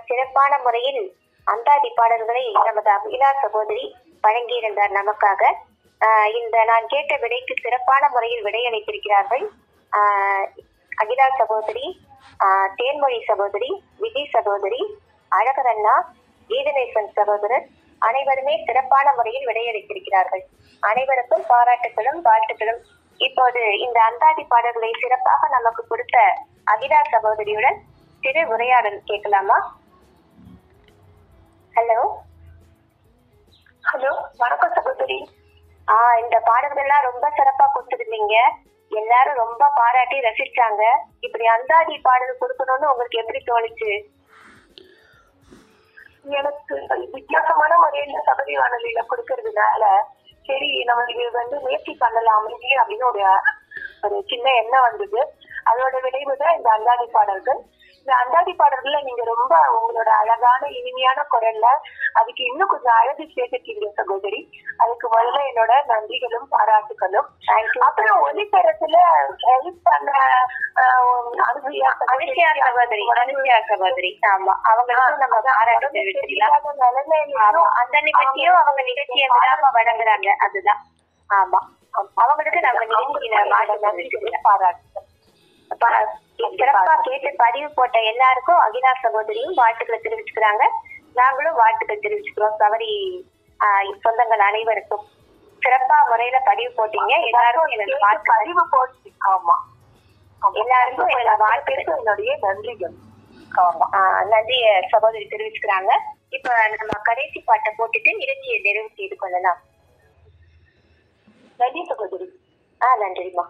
சிறப்பான முறையில் அந்தாதி பாடல்களை நமது அகிலா சகோதரி வழங்கியிருந்தார் நமக்காக ஆஹ் இந்த நான் கேட்ட விடைக்கு சிறப்பான முறையில் விடையளித்திருக்கிறார்கள் ஆஹ் அகிலா சகோதரி ஆஹ் தேன்மொழி சகோதரி விதி சகோதரி அழகர் அண்ணா கீதநேசன் சகோதரர் அனைவருமே சிறப்பான முறையில் விடையளித்திருக்கிறார்கள் அனைவருக்கும் பாராட்டுகளும் வாழ்த்துக்களும் இப்போது இந்த அந்தாதி பாடல்களை சிறப்பாக நமக்கு கொடுத்த அகிலா சகோதரியுடன் சிறு உரையாடல் கேட்கலாமா ஹலோ ஹலோ வணக்கம் சகோதரி ஆ இந்த பாடல்கள்லாம் ரொம்ப சிறப்பா கொடுத்துருந்தீங்க எல்லாரும் ரொம்ப பாராட்டி ரசிச்சாங்க இப்படி அந்தாதி பாடல் கொடுக்கணும்னு உங்களுக்கு எப்படி தோணுச்சு எனக்கு வித்தியாசமான முறையில சகோதரி வானொலியில கொடுக்கறதுனால சரி நம்ம இது வந்து முயற்சி பண்ணலாமே அப்படின்னு ஒரு ஒரு சின்ன எண்ணம் வந்தது அதோட விளைவு தான் இந்த அந்தாதி பாடல்கள் இந்த அந்தாதி பாடல்கள்ல நீங்க ரொம்ப உங்களோட அழகான இனிமையான குரல்ல அதுக்கு இன்னும் கொஞ்சம் அழகு சேர்த்துட்டீங்க சகோதரி அதுக்கு முதல்ல என்னோட நன்றிகளும் பாராட்டுகளும் அப்புறம் ஒளித்தரத்துல ஹெல்ப் பண்ண ஆஹ், அனுசயா அனுஷ்யா சகோதரி அனுஷ்யா சகோதரி ஆமா அவங்களுக்கும் நம்ம பாராட்டு தெரிவிச்சுக்கலாம் ஆமா அந்த நிகழ்ச்சியும் அவங்க நிகழ்ச்சியை விடாம வழங்குறாங்க அதுதான் ஆமா அவங்களுக்கு நம்ம நிகழ்ச்சியில மாற்றம் தெரிவிச்சுக்கலாம் பாராட்டு ப- சிறப்பா கேட்டு பதிவு போட்ட எல்லாருக்கும் அகிலா சகோதரியும் வாழ்த்துக்களை தெரிவிச்சுக்கிறாங்க நாங்களும் வாழ்த்துக்கள் தெரிவிச்சுக்கிறோம் சவரி ஆஹ், சொந்தங்கள் அனைவருக்கும் சிறப்பா முறையில பதிவு போட்டீங்க எல்லாருக்கும் எனது வாழ்த்துக்கள் பதிவு போட்டு ஆமா எல்லாருக்கும் எனது வாழ்த்துக்கள் வாழ்த்துக்கு என்னுடைய நன்றிகள் ஆமா ஆஹ், நன்றிய சகோதரி தெரிவிச்சுக்கிறாங்க இப்ப நம்ம கடைசி பாட்டை போட்டுட்டு நிகழ்ச்சியை நிறைவு செய்து கொள்ளலாம் நன்றி சகோதரி ஆ நன்றிம்மா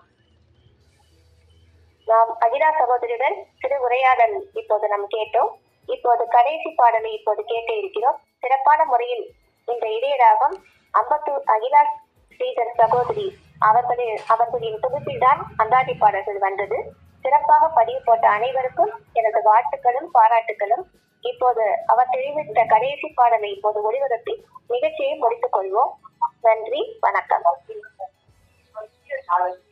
நாம் அகிலா சகோதரியுடன் சிறு உரையாடல் இப்போது நாம் கேட்டோம் இப்போது கடைசி பாடலை இப்போது கேட்டு இருக்கிறோம் சிறப்பான முறையில் இந்த இடையராகம் அம்பத்தூர் அகிலா ஸ்ரீதர் சகோதரி அவர்களின் அவர்களின் தொகுப்பில்தான் அந்தாதி பாடல்கள் வந்தது சிறப்பாக பதிவு போட்ட அனைவருக்கும் எனது வாழ்த்துக்களும் பாராட்டுகளும் இப்போது அவர் தெரிவித்த கடைசி பாடலை இப்போது ஒளிபரப்பி நிகழ்ச்சியை முடித்துக் கொள்வோம் நன்றி வணக்கம் நாளை